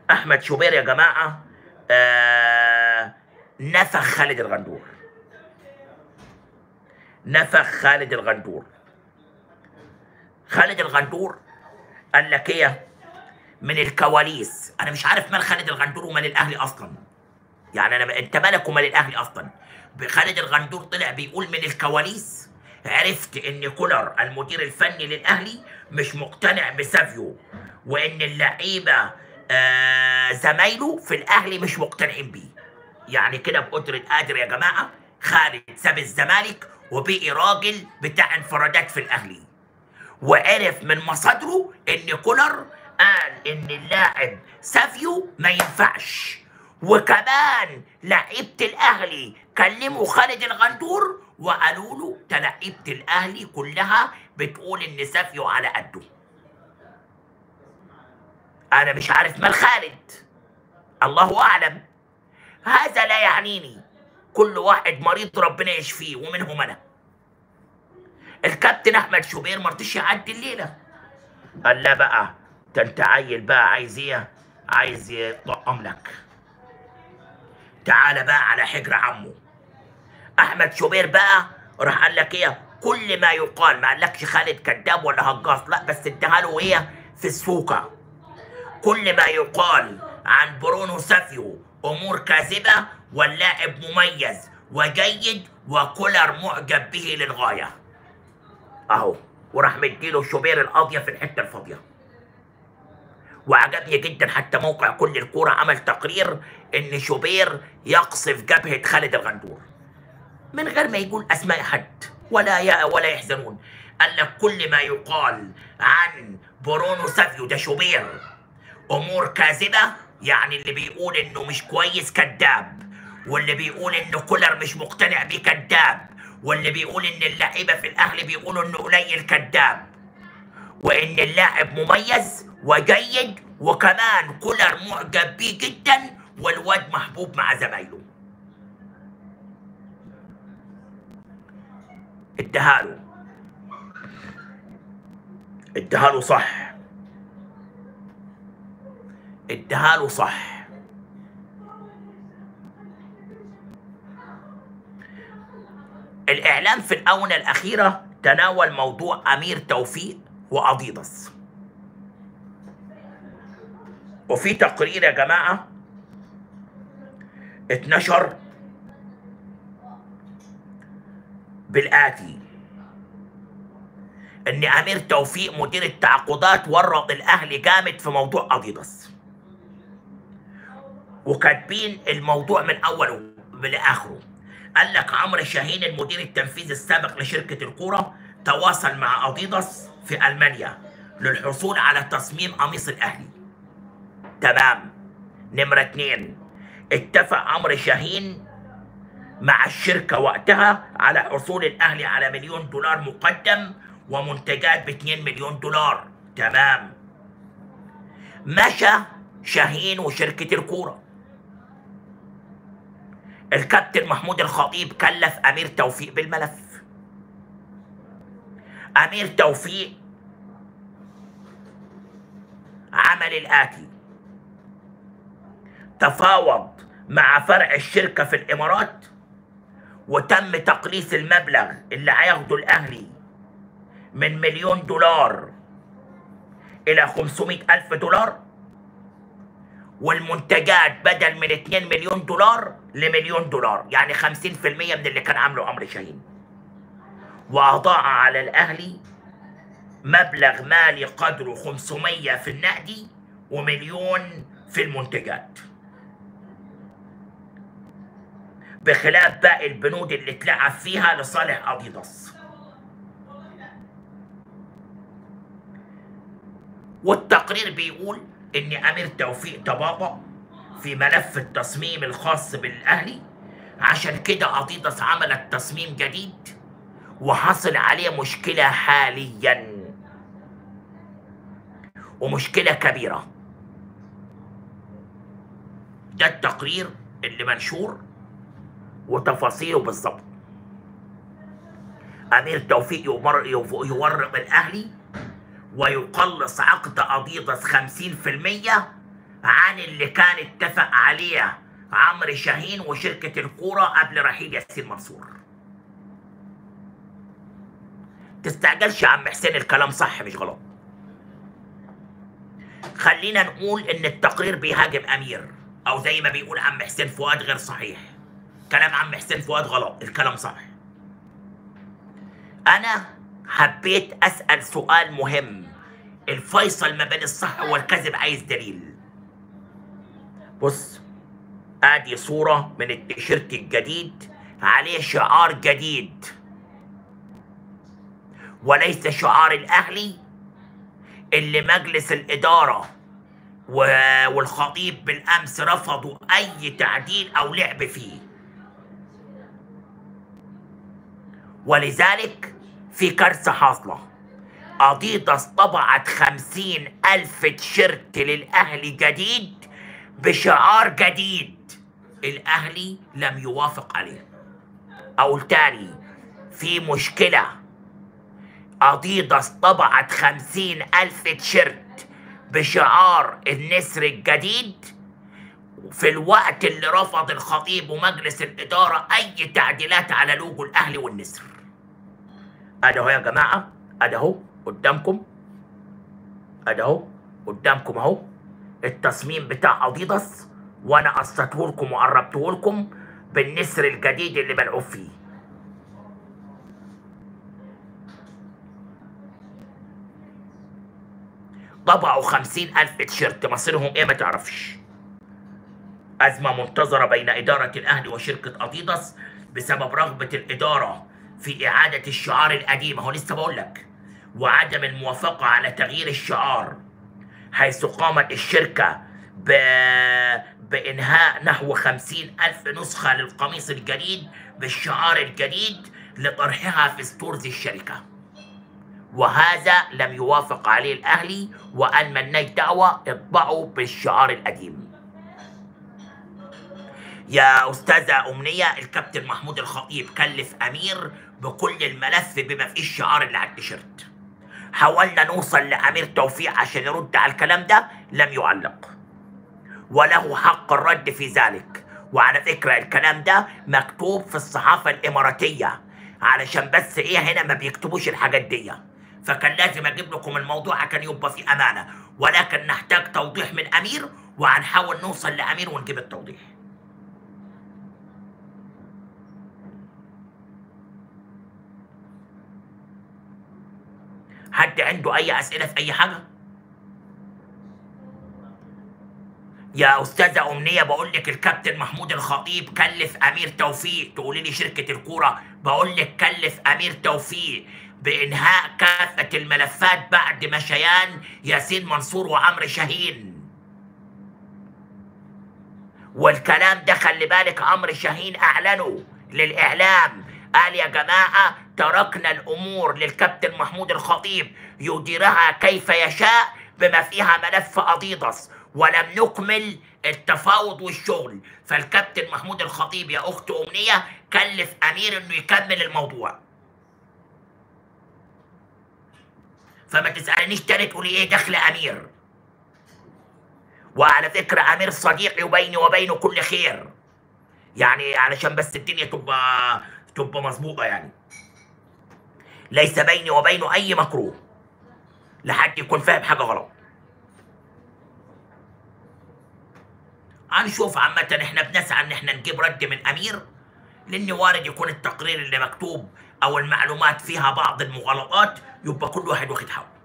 احمد شوبير يا جماعه آه نفخ خالد الغندور نفخ خالد الغندور خالد الغندور قال لك ايه من الكواليس انا مش عارف مال خالد الغندور ومال الاهلي اصلا يعني انا انت مالك ومال الاهلي اصلا خالد الغندور طلع بيقول من الكواليس عرفت ان كولر المدير الفني للاهلي مش مقتنع بسافيو وان اللعيبه آه زمايله في الاهلي مش مقتنعين بيه يعني كده بقدرة قادر يا جماعة خالد ساب الزمالك وبقي راجل بتاع انفرادات في الاهلي وعرف من مصادره ان كولر قال ان اللاعب سافيو ما ينفعش وكمان لعيبة الاهلي كلموا خالد الغندور وقالوا له ده لعيبة الاهلي كلها بتقول ان سافيو على قده انا مش عارف مال خالد الله اعلم هذا لا يعنيني كل واحد مريض ربنا يشفيه ومنهم انا الكابتن احمد شوبير ما رضيش يعدي الليله قال لا بقى ده انت عيل بقى عايز ايه عايز يطقم لك تعالى بقى على حجر عمه احمد شوبير بقى راح قال لك ايه كل ما يقال ما قالكش خالد كذاب ولا هجاص لا بس اداها له ايه في السوكه كل ما يقال عن برونو سافيو امور كاذبه واللاعب مميز وجيد وكولر معجب به للغايه اهو وراح مديله شوبير القاضيه في الحته الفاضيه وعجبني جدا حتى موقع كل الكوره عمل تقرير ان شوبير يقصف جبهه خالد الغندور من غير ما يقول اسماء حد ولا يا ولا يحزنون قال لك كل ما يقال عن برونو سافيو ده شوبير امور كاذبه يعني اللي بيقول انه مش كويس كذاب واللي بيقول انه كولر مش مقتنع بيه كذاب واللي بيقول ان اللعيبه في الاهلي بيقولوا انه قليل كذاب وان اللاعب مميز وجيد وكمان كولر معجب بيه جدا والواد محبوب مع زمايله ادهاله ادهاله صح ادهاله صح الإعلام في الآونة الأخيرة تناول موضوع أمير توفيق وأديداس وفي تقرير يا جماعة اتنشر بالآتي إن أمير توفيق مدير التعاقدات ورط الأهلي جامد في موضوع أديداس وكاتبين الموضوع من أوله لآخره قال لك عمرو شاهين المدير التنفيذي السابق لشركة الكورة تواصل مع أديداس في ألمانيا للحصول على تصميم قميص الأهلي تمام نمرة اتنين اتفق عمرو شاهين مع الشركة وقتها على حصول الأهلي على مليون دولار مقدم ومنتجات ب 2 مليون دولار تمام مشى شاهين وشركة الكورة الكابتن محمود الخطيب كلف أمير توفيق بالملف أمير توفيق عمل الآتي تفاوض مع فرع الشركة في الإمارات وتم تقليص المبلغ اللي هياخده الأهلي من مليون دولار إلى 500 ألف دولار والمنتجات بدل من 2 مليون دولار لمليون دولار يعني 50% من اللي كان عامله عمرو شاهين وأضاع على الأهلي مبلغ مالي قدره 500 في النقدي ومليون في المنتجات بخلاف باقي البنود اللي اتلعب فيها لصالح اديداس والتقرير بيقول ان امير توفيق تباطأ في ملف التصميم الخاص بالاهلي عشان كده اديداس عملت تصميم جديد وحصل عليه مشكله حاليا ومشكله كبيره ده التقرير اللي منشور وتفاصيله بالظبط امير توفيق يمر يورط الاهلي ويقلص عقد اديداس 50% عن اللي كان اتفق عليه عمرو شاهين وشركة الكورة قبل رحيل ياسين منصور تستعجلش يا عم حسين الكلام صح مش غلط خلينا نقول ان التقرير بيهاجم امير او زي ما بيقول عم حسين فؤاد غير صحيح كلام عم حسين فؤاد غلط الكلام صح انا حبيت اسال سؤال مهم الفيصل ما بين الصح والكذب عايز دليل بص ادي صورة من التيشيرت الجديد عليه شعار جديد وليس شعار الاهلي اللي مجلس الادارة و- والخطيب بالامس رفضوا اي تعديل او لعب فيه ولذلك في كارثة حاصلة اديداس طبعت خمسين الف تيشيرت للاهلي جديد بشعار جديد الاهلي لم يوافق عليه او تاني في مشكلة اديداس طبعت خمسين الف تيشيرت بشعار النسر الجديد في الوقت اللي رفض الخطيب ومجلس الإدارة أي تعديلات على لوجو الأهلي والنسر أده أهو يا جماعة أده أهو قدامكم أده أهو قدامكم أهو التصميم بتاع أديداس وأنا قصته لكم وقربته لكم بالنسر الجديد اللي ملعوب فيه طبعوا خمسين ألف تيشيرت مصيرهم إيه ما تعرفش أزمة منتظرة بين إدارة الأهلي وشركة أديداس بسبب رغبة الإدارة في إعادة الشعار القديم هو لسه بقول لك وعدم الموافقة على تغيير الشعار حيث قامت الشركة ب... بإنهاء نحو خمسين ألف نسخة للقميص الجديد بالشعار الجديد لطرحها في ستورز الشركة وهذا لم يوافق عليه الأهلي وقال ملناش دعوة اطبعوا بالشعار القديم يا أستاذة أمنية الكابتن محمود الخطيب كلف أمير بكل الملف بما فيه الشعار اللي على التيشيرت حاولنا نوصل لأمير توفيق عشان يرد على الكلام ده لم يعلق وله حق الرد في ذلك وعلى فكرة الكلام ده مكتوب في الصحافة الإماراتية علشان بس إيه هنا ما بيكتبوش الحاجات دي فكان لازم أجيب لكم الموضوع عشان يبقى في أمانة ولكن نحتاج توضيح من أمير وهنحاول نوصل لأمير ونجيب التوضيح حد عنده اي اسئله في اي حاجه يا استاذه امنيه بقول لك الكابتن محمود الخطيب كلف امير توفيق تقولي لي شركه الكوره بقول لك كلف امير توفيق بانهاء كافه الملفات بعد مشيان ياسين منصور وعمرو شاهين والكلام ده خلي بالك عمرو شاهين اعلنه للاعلام قال يا جماعه تركنا الامور للكابتن محمود الخطيب يديرها كيف يشاء بما فيها ملف اديداس ولم نكمل التفاوض والشغل فالكابتن محمود الخطيب يا اخت امنيه كلف امير انه يكمل الموضوع فما تسالنيش تاني تقولي ايه دخل امير وعلى فكره امير صديقي وبيني وبينه كل خير يعني علشان بس الدنيا تبقى تبقى مظبوطه يعني ليس بيني وبينه اي مكروه لحد يكون فاهم حاجه غلط هنشوف عامة احنا بنسعى ان احنا نجيب رد من امير لان وارد يكون التقرير اللي مكتوب او المعلومات فيها بعض المغالطات يبقى كل واحد واخد حقه